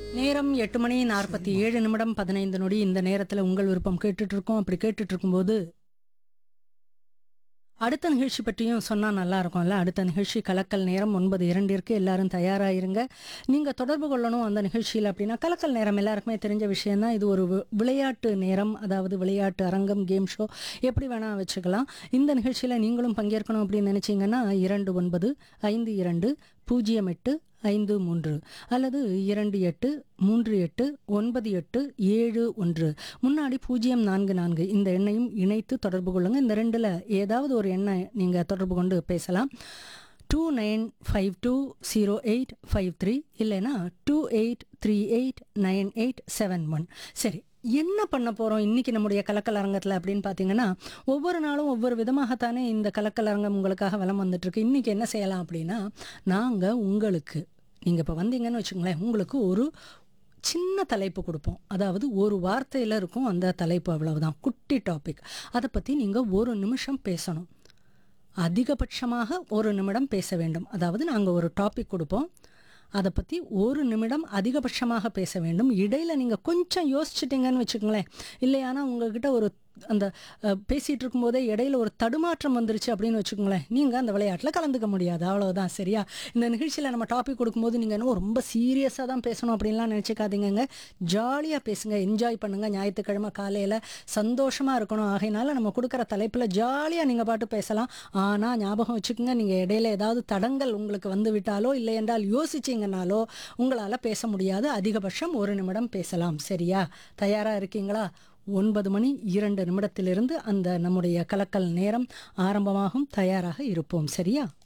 நேரம் எட்டு மணி நாற்பத்தி ஏழு நிமிடம் பதினைந்து நொடி இந்த நேரத்தில் உங்கள் விருப்பம் கேட்டுட்டு இருக்கோம் அப்படி கேட்டுட்டு இருக்கும்போது அடுத்த நிகழ்ச்சி பற்றியும் சொன்னால் நல்லா இருக்கும்ல அடுத்த நிகழ்ச்சி கலக்கல் நேரம் ஒன்பது இரண்டிற்கு எல்லாரும் தயாராயிருங்க நீங்கள் தொடர்பு கொள்ளணும் அந்த நிகழ்ச்சியில் அப்படின்னா கலக்கல் நேரம் எல்லாருக்குமே தெரிஞ்ச விஷயம்தான் இது ஒரு வி- விளையாட்டு நேரம் அதாவது விளையாட்டு அரங்கம் கேம் ஷோ எப்படி வேணால் வச்சுக்கலாம் இந்த நிகழ்ச்சியில் நீங்களும் பங்கேற்கணும் அப்படின்னு நினச்சிங்கன்னா இரண்டு ஒன்பது ஐந்து இரண்டு பூஜ்ஜியம் எட்டு ஐந்து மூன்று அல்லது இரண்டு எட்டு மூன்று எட்டு ஒன்பது எட்டு ஏழு ஒன்று முன்னாடி பூஜ்ஜியம் நான்கு நான்கு இந்த எண்ணையும் இணைத்து தொடர்பு கொள்ளுங்க இந்த ரெண்டில் ஏதாவது ஒரு எண்ணை நீங்கள் தொடர்பு கொண்டு பேசலாம் two nine five two zero eight five three இல்லைன்னா two eight three eight nine eight seven one சரி என்ன பண்ண போகிறோம் இன்றைக்கி நம்முடைய கலக்கல் அரங்கத்தில் அப்படின்னு பார்த்தீங்கன்னா ஒவ்வொரு நாளும் ஒவ்வொரு விதமாகத்தானே இந்த கலக்கல் அரங்கம் உங்களுக்காக வலம் வந்துட்டுருக்கு இன்றைக்கி என்ன செய்யலாம் அப்படின்னா நாங்கள் உங்களுக்கு நீங்கள் இப்போ வந்தீங்கன்னு வச்சுங்களேன் உங்களுக்கு ஒரு சின்ன தலைப்பு கொடுப்போம் அதாவது ஒரு வார்த்தையில் இருக்கும் அந்த தலைப்பு அவ்வளவுதான் குட்டி டாபிக் அதை பற்றி நீங்கள் ஒரு நிமிஷம் பேசணும் அதிகபட்சமாக ஒரு நிமிடம் பேச வேண்டும் அதாவது நாங்கள் ஒரு டாபிக் கொடுப்போம் அதை பற்றி ஒரு நிமிடம் அதிகபட்சமாக பேச வேண்டும் இடையில நீங்கள் கொஞ்சம் யோசிச்சிட்டீங்கன்னு வச்சுக்கோங்களேன் இல்லையானா உங்ககிட்ட ஒரு அந்த அஹ், பேசிட்டு இருக்கும்போதே இடையில ஒரு தடுமாற்றம் வந்துருச்சு அப்படின்னு வச்சுக்கோங்களேன் நீங்கள் அந்த விளையாட்டில் கலந்துக்க முடியாது அவ்வளவுதான் சரியா இந்த நிகழ்ச்சியில் நம்ம டாபிக் கொடுக்கும்போது நீங்கள் என்ன ரொம்ப சீரியஸாக தான் பேசணும் அப்படின்லாம் நினச்சிக்காதீங்கங்க ஜாலியாக பேசுங்க என்ஜாய் பண்ணுங்கள் ஞாயிற்றுக்கிழமை காலையில் சந்தோஷமாக இருக்கணும் ஆகையினால நம்ம கொடுக்குற தலைப்பில் ஜாலியாக நீங்கள் பாட்டு பேசலாம் ஆனால் ஞாபகம் வச்சுக்கோங்க நீங்கள் இடையில ஏதாவது தடங்கள் உங்களுக்கு வந்து விட்டாலோ இல்லை என்றால் யோசிச்சிங்கனாலோ உங்களால் பேச முடியாது அதிகபட்சம் ஒரு நிமிடம் பேசலாம் சரியா தயாராக இருக்கீங்களா ஒன்பது மணி இரண்டு நிமிடத்திலிருந்து அந்த நம்முடைய கலக்கல் நேரம் ஆரம்பமாகும் தயாராக இருப்போம் சரியா